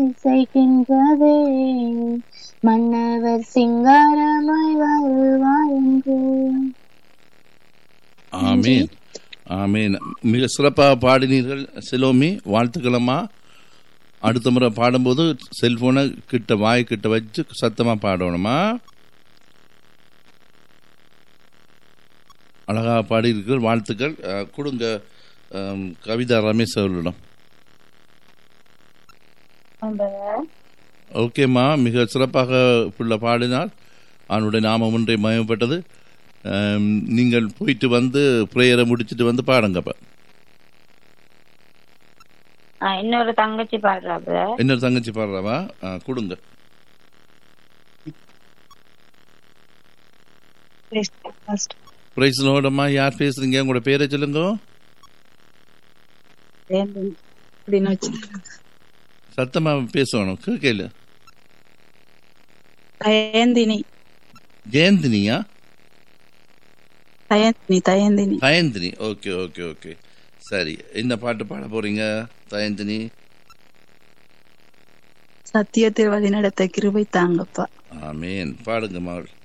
இசைக்கின்றதே மன்னவர் சிங்காரமாய் வருவார் என்று ஆமீன் ஆமீன் மிக சிறப்பாக பாடினீர்கள் சிலோமி வாழ்த்துக்களம்மா அடுத்த முறை பாடும்போது செல்போனை கிட்ட வாய் கிட்ட வச்சு சத்தமாக பாடணுமா அழகாக பாடியிருக்கீர்கள் வாழ்த்துக்கள் அஹ், கொடுங்க அம், கவிதா ரமேஷ் அவர்களிடம் ஓகேம்மா மிக சிறப்பாக புள்ள பாடினார் அவனுடைய நாமம் ஒன்றை மயப்பட்டது அம், நீங்கள் போயிட்டு வந்து ப்ரேயரை முடிச்சிட்டு வந்து பாடுங்கப்பா ஆ, இன்னொரு தங்கச்சி பாடுறா பிரதர் இன்னொரு தங்கச்சி பாடுறாவா ஆ, கொடுங்க பிரைஸ் லோடம்மா யார் பேசுறீங்க உங்களோட பேரை சொல்லுங்க அப்படின்னு வச்சிருக்கேன். சத்தமா பேசணும் கேட்கல தயந்தினி ஜெயந்தினியா Dayanthini Dayanthini Dayanthini okay okay okay சரி என்ன பாட்டு பாட போறீங்க தயந்தினி சத்தியத்தில் வழி நடத்த கிருபை தாங்கப்பா ஆமேன் பாடுங்க மகள்